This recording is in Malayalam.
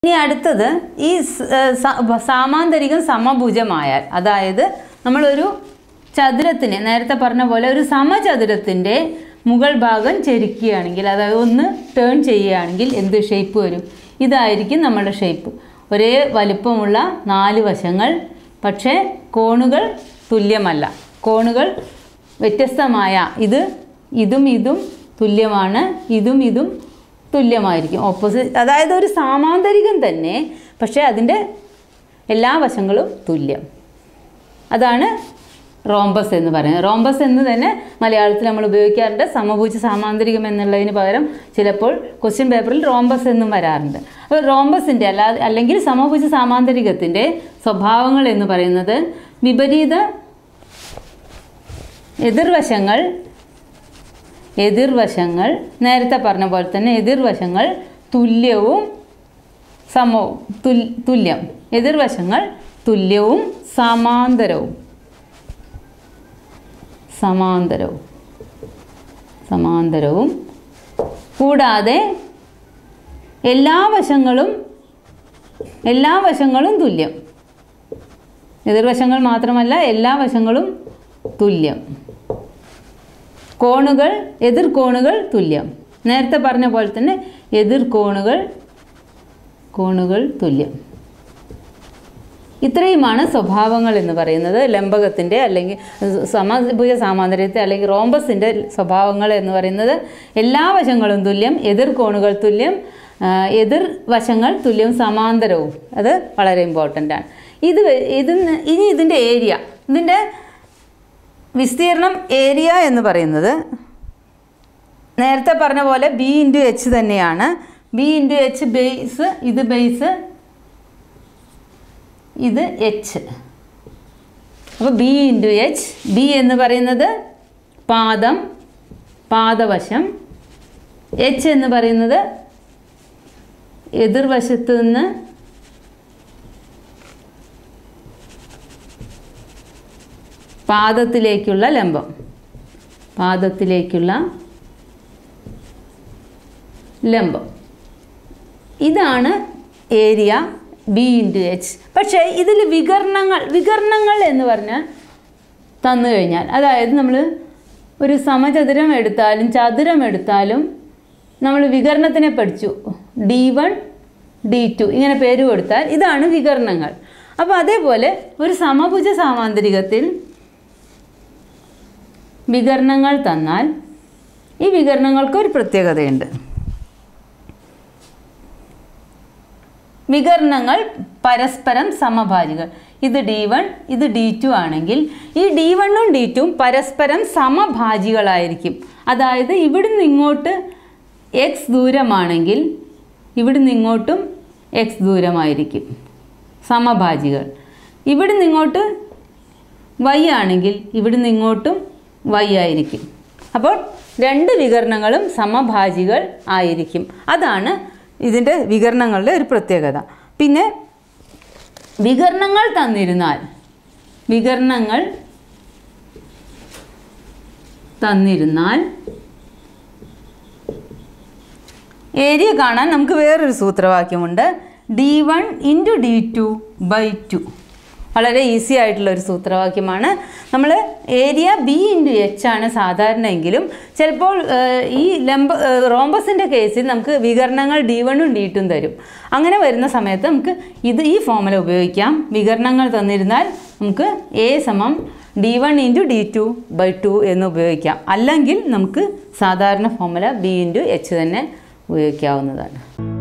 ഇനി അടുത്തത് ഈ സ്- ഏഹ് സ- സാമാന്തരികം സമഭുജമായാൽ അതായത് നമ്മളൊരു ചതുരത്തിന് നേരത്തെ പറഞ്ഞ പോലെ ഒരു സമചതുരത്തിൻ്റെ മുകൾ ഭാഗം ചെരിക്കുകയാണെങ്കിൽ അതായത് ഒന്ന് ടേൺ ചെയ്യുകയാണെങ്കിൽ എന്ത് ഷേപ്പ് വരും ഇതായിരിക്കും നമ്മുടെ ഷേപ്പ് ഒരേ വലിപ്പമുള്ള നാല് വശങ്ങൾ പക്ഷേ കോണുകൾ തുല്യമല്ല കോണുകൾ വ്യത്യസ്തമായ ഇത് ഇതും ഇതും തുല്യമാണ് ഇതും ഇതും തുല്യമായിരിക്കും ഓപ്പോസിറ്റ് അതായത് ഒരു സാമാന്തരികം തന്നെ പക്ഷേ അതിൻ്റെ എല്ലാ വശങ്ങളും തുല്യം അതാണ് റോംബസ് എന്ന് പറയുന്നത് റോംബസ് എന്ന് തന്നെ മലയാളത്തിൽ നമ്മൾ ഉപയോഗിക്കാറുണ്ട് സമഭുജ സാമാന്തരികം എന്നുള്ളതിന് പകരം ചിലപ്പോൾ ക്വസ്റ്റ്യൻ പേപ്പറിൽ റോംബസ് എന്നും വരാറുണ്ട് അപ്പോൾ റോംബസിൻ്റെ അല്ലാ അല്ലെങ്കിൽ സമഭുജ സാമാന്തരികത്തിൻ്റെ സ്വഭാവങ്ങൾ എന്ന് പറയുന്നത് വിപരീത എതിർവശങ്ങൾ എതിർവശങ്ങൾ നേരത്തെ പറഞ്ഞ പോലെ തന്നെ എതിർവശങ്ങൾ തുല്യവും സമവും തുൽ- തുല്യം എതിർവശങ്ങൾ തുല്യവും സമാന്തരവും സമാന്തരവും സമാന്തരവും കൂടാതെ എല്ലാ വശങ്ങളും എല്ലാ വശങ്ങളും തുല്യം എതിർവശങ്ങൾ മാത്രമല്ല എല്ലാ വശങ്ങളും തുല്യം കോണുകൾ എതിർ കോണുകൾ തുല്യം നേരത്തെ പറഞ്ഞ പോലെ തന്നെ എതിർ കോണുകൾ കോണുകൾ തുല്യം ഇത്രയുമാണ് സ്വഭാവങ്ങൾ എന്ന് പറയുന്നത് ലംബകത്തിൻ്റെ അല്ലെങ്കിൽ സമഭുജ സാമാന്തര്യത്തെ അല്ലെങ്കിൽ റോംബസിൻ്റെ സ്വഭാവങ്ങൾ എന്ന് പറയുന്നത് എല്ലാ വശങ്ങളും തുല്യം എതിർ കോണുകൾ തുല്യം ആ, എതിർ വശങ്ങൾ തുല്യം സമാന്തരവും അത് വളരെ ഇമ്പോർട്ടൻ്റ് ആണ് ഇത് വെ- ഇതിന് ഇനി ഇതിൻ്റെ ഏരിയ ഇതിൻ്റെ വിസ്തീർണം ഏരിയ എന്ന് പറയുന്നത് നേരത്തെ പറഞ്ഞ പോലെ ബി ഇൻറ്റു എച്ച് തന്നെയാണ് ബി ഇൻറ്റു എച്ച് ബേസ് ഇത് ബേസ് ഇത് എച്ച് അപ്പോൾ ബി ഇൻറ്റു എച്ച് ബി എന്ന് പറയുന്നത് പാദം പാദവശം എച്ച് എന്ന് പറയുന്നത് എതിർവശത്ത് നിന്ന് പാദത്തിലേക്കുള്ള ലംബം പാദത്തിലേക്കുള്ള ലംബം ഇതാണ് ഏരിയ ബി ഇൻറ്റു എച്ച് പക്ഷേ ഇതിൽ വികരണങ്ങൾ വികരണങ്ങൾ എന്ന് പറഞ്ഞാൽ തന്നു കഴിഞ്ഞാൽ അതായത് നമ്മൾ ഒരു സമചതുരം എടുത്താലും ചതുരം എടുത്താലും നമ്മൾ വികരണത്തിനെ പഠിച്ചു ഡി വൺ ഡി ടു ഇങ്ങനെ പേര് കൊടുത്താൽ ഇതാണ് വികരണങ്ങൾ അപ്പോൾ അതേപോലെ ഒരു സമഭുജ സാമാന്തരികത്തിൽ വികരണങ്ങൾ തന്നാൽ ഈ വികരണങ്ങൾക്ക് ഒരു പ്രത്യേകതയുണ്ട് വികരണങ്ങൾ പരസ്പരം സമഭാജികൾ ഇത് ഡി വൺ ഇത് ഡി ടു ആണെങ്കിൽ ഈ ഡി വണ്ണും ഡി ടുവും പരസ്പരം സമഭാജികളായിരിക്കും അതായത് ഇവിടുന്ന് ഇങ്ങോട്ട് എക്സ് ദൂരമാണെങ്കിൽ ഇവിടുന്ന് ഇങ്ങോട്ടും എക്സ് ദൂരമായിരിക്കും സമഭാജികൾ ഇവിടുന്ന് ഇങ്ങോട്ട് വൈ ആണെങ്കിൽ ഇവിടുന്ന് ഇങ്ങോട്ടും വൈ ആയിരിക്കും അപ്പോൾ രണ്ട് വികരണങ്ങളും സമഭാജികൾ ആയിരിക്കും അതാണ് ഇതിൻ്റെ വികരണങ്ങളുടെ ഒരു പ്രത്യേകത പിന്നെ വികരണങ്ങൾ തന്നിരുന്നാൽ വികരണങ്ങൾ തന്നിരുന്നാൽ ഏരിയ കാണാൻ നമുക്ക് വേറൊരു സൂത്രവാക്യമുണ്ട് D one into D two by two വളരെ ഈസി ആയിട്ടുള്ള ഒരു സൂത്രവാക്യമാണ് നമ്മൾ ഏരിയ ബി ഇൻറ്റു എച്ച് ആണ് സാധാരണയെങ്കിലും ചിലപ്പോൾ ഏഹ്, ഈ ലംബ റോംബസിൻ്റെ കേസിൽ നമുക്ക് വികരണങ്ങൾ ഡി വണ്ണും ഡി ടും തരും അങ്ങനെ വരുന്ന സമയത്ത് നമുക്ക് ഇത് ഈ ഫോമുല ഉപയോഗിക്കാം വികരണങ്ങൾ തന്നിരുന്നാൽ നമുക്ക് എ സമം D one into D two by two എന്ന് ഉപയോഗിക്കാം അല്ലെങ്കിൽ നമുക്ക് സാധാരണ ഫോമുല ബി ഇൻറ്റു എച്ച് തന്നെ ഉപയോഗിക്കാവുന്നതാണ്